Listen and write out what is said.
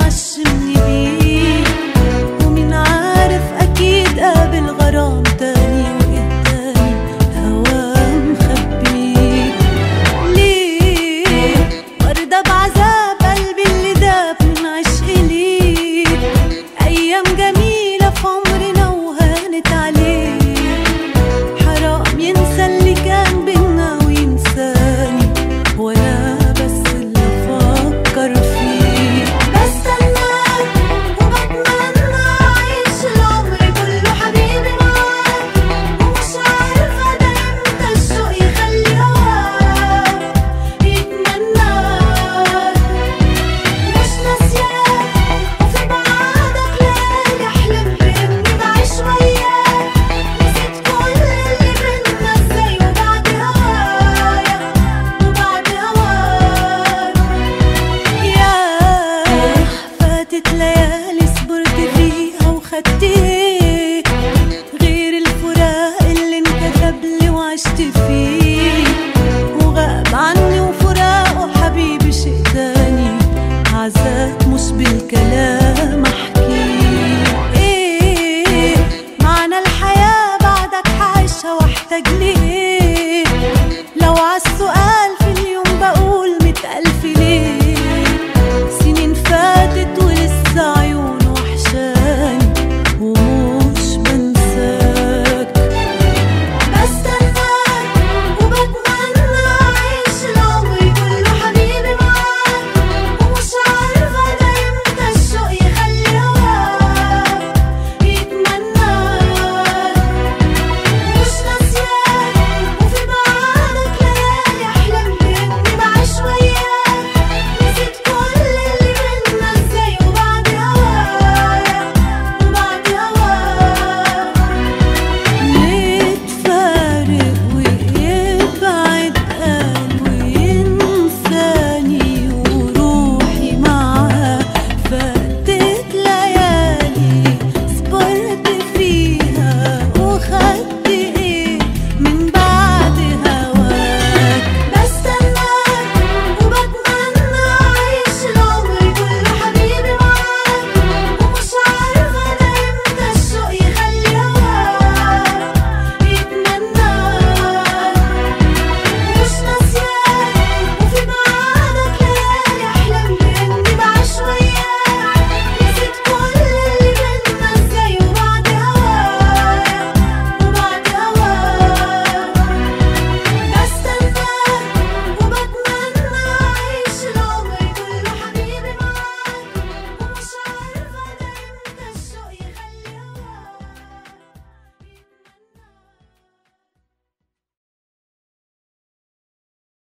وعشمني بيه ومين عارف أكيد قابل غرام تاني وإيه تاني الهوا مخبيه ليه مرضى بعذاب قلبي اللي داب من عشق ليك أيام جميلة في عمرنا وهانت عليه حرام ينسى اللي كان بينا وينساني وانا بس اللي افكر فيه بستناك وبتمنى اعيش العمر كله حبيبي معاك ومش عارفه ده امتى الشوق يخلي هواك يتمناك مش ناسياك وفي بعادك ليالي احلم باني بعيش وياك نسيت كل اللي بينا ازاي وبعد هوايا وبعد هواك يا فاتت ليالي صبرت فيها وخدت